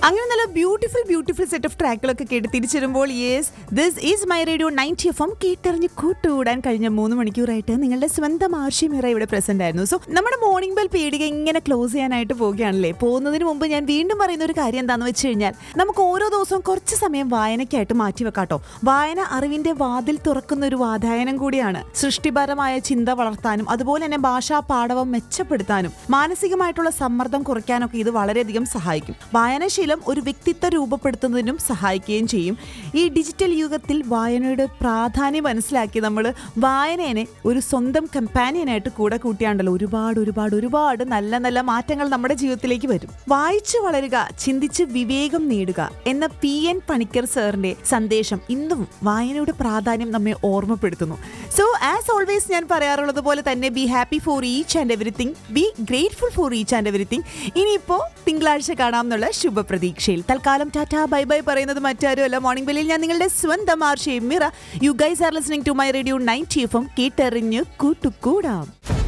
അങ്ങനെ നല്ല beautiful beautiful set of ട്രാക്കുകളൊക്കെ കേട്ട് തിരിച്ചിരുമ്പോൾ yes this is my radio ninety F M കേട്ടറിഞ്ഞ് കൂട്ടുകൂടാൻ കഴിഞ്ഞ മൂന്ന് മണിക്കൂറായിട്ട് നിങ്ങളുടെ സ്വന്തം ആർഷിമിറ ഇവിടെ പ്രസന്റ് ആയിരുന്നു സോ നമ്മുടെ മോർണിംഗ് ബെൽ പീടിക ഇങ്ങനെ ക്ലോസ് ചെയ്യാനായിട്ട് പോവുകയാണല്ലേ പോകുന്നതിന് മുമ്പ് ഞാൻ വീണ്ടും പറയുന്ന ഒരു കാര്യം എന്താണെന്ന് വെച്ച് കഴിഞ്ഞാൽ നമുക്ക് ഓരോ ദിവസവും കുറച്ച് സമയം വായനയ്ക്കായിട്ട് മാറ്റി വെക്കാട്ടോ വായന അറിവിന്റെ വാതിൽ തുറക്കുന്ന ഒരു വാതായനം കൂടിയാണ് സൃഷ്ടിപരമായ ചിന്ത വളർത്താനും അതുപോലെ തന്നെ ഭാഷാ പാഠവം മെച്ചപ്പെടുത്താനും മാനസികമായിട്ടുള്ള സമ്മർദ്ദം കുറയ്ക്കാനൊക്കെ ഇത് വളരെയധികം സഹായിക്കും വായനാശീലം ഒരു വ്യക്തിത്വം രൂപപ്പെടുത്തുന്നതിനും സഹായിക്കുകയും ചെയ്യും ഈ ഡിജിറ്റൽ യുഗത്തിൽ വായനയുടെ പ്രാധാന്യം മനസ്സിലാക്കി നമ്മൾ വായനേനെ ഒരു സ്വന്തം കമ്പാനിയനായിട്ട് കൂടെ കൂട്ടിയാണ്ടല്ലോ ഒരുപാട് ഒരുപാട് ഒരുപാട് നല്ല നല്ല മാറ്റങ്ങൾ നമ്മുടെ ജീവിതത്തിലേക്ക് വരും വായിച്ചു വളരുക ചിന്തിച്ച് വിവേകം നേടുക എന്ന പി എൻ പണിക്കർ സാറിന്റെ സന്ദേശം ഇന്നും വായനയുടെ പ്രാധാന്യം നമ്മെ ഓർമ്മപ്പെടുത്തുന്നു സോ ആസ് ഓൾവേസ് ഞാൻ പറയാറുള്ളത് പോലെ തന്നെ be happy for each and everything be grateful for each and everything ഇനിയിപ്പോ തിങ്കളാഴ്ച കാണാം എന്നുള്ള ശുഭപ്രതീക്ഷയിൽ തൽക്കാലം ടാറ്റ ബൈ ബൈ പറയുന്നത് മറ്റാരുമല്ല മോർണിംഗ് ബെല്ലിൽ ഞാൻ നിങ്ങളുടെ സ്വന്തം ആർഷയും Mira you guys are listening to my radio ninety F M കേട്ടെറിഞ്ഞ് കൂട്ടുകൂടാം